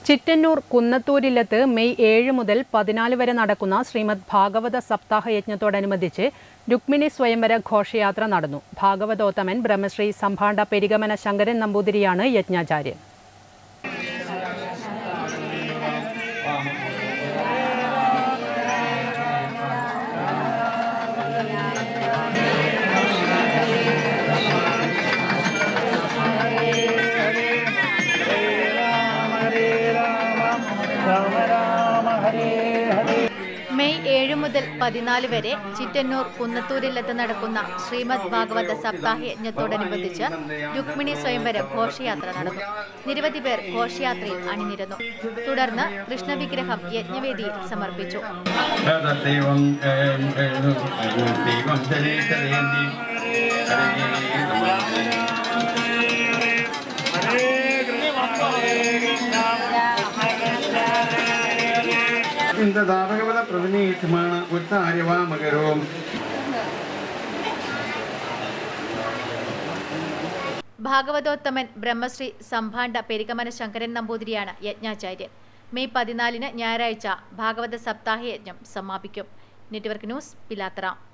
ചിറ്റന്നൂർ കുന്നത്തൂരില്ലത്ത് May ഏഴ് മുതൽ പതിനാല് വരെ നടക്കുന്ന ശ്രീമദ് ഭാഗവത സപ്താഹ യജ്ഞത്തോടനുബന്ധിച്ച് രുക്മിണി സ്വയംവര ഘോഷയാത്ര നടന്നു ഭാഗവതോത്തമൻ ബ്രഹ്മശ്രീ സംഭാണ്ട പെരിഗമന ശങ്കരൻ നമ്പൂതിരിയാണ് യജ്ഞാചാര്യൻ മെയ് ഏഴ് മുതൽ പതിനാല് വരെ ചിറ്റന്നൂർ കുന്നത്തൂരിലത്ത് നടക്കുന്ന ശ്രീമദ് ഭാഗവത സപ്താഹ യജ്ഞത്തോടനുബന്ധിച്ച് രുക്മിണി സ്വയംവരം ഘോഷയാത്ര നടന്നു നിരവധി പേർ ഘോഷയാത്രയിൽ അണിനിരന്നു തുടർന്ന് കൃഷ്ണവിഗ്രഹം യജ്ഞവേദിയിൽ സമർപ്പിച്ചു ദൈവം ദൈവം ചരേന്ദ്രി ഭഗവത പ്രതിനിധിമാണ് ഉത്താര്യവാമകരവും ഭാഗവതോത്തമൻ ബ്രഹ്മശ്രീ സംഭാണ്ട പെരികമന ശങ്കരൻ നമ്പൂതിരിയാണ് യജ്ഞാചാര്യൻ മെയ് പതിനാലിന് ഞായറാഴ്ച ഭാഗവത സപ്താഹ യജ്ഞം സമാപിക്കും നെറ്റ്വർക്ക് ന്യൂസ് പിലാത്തറ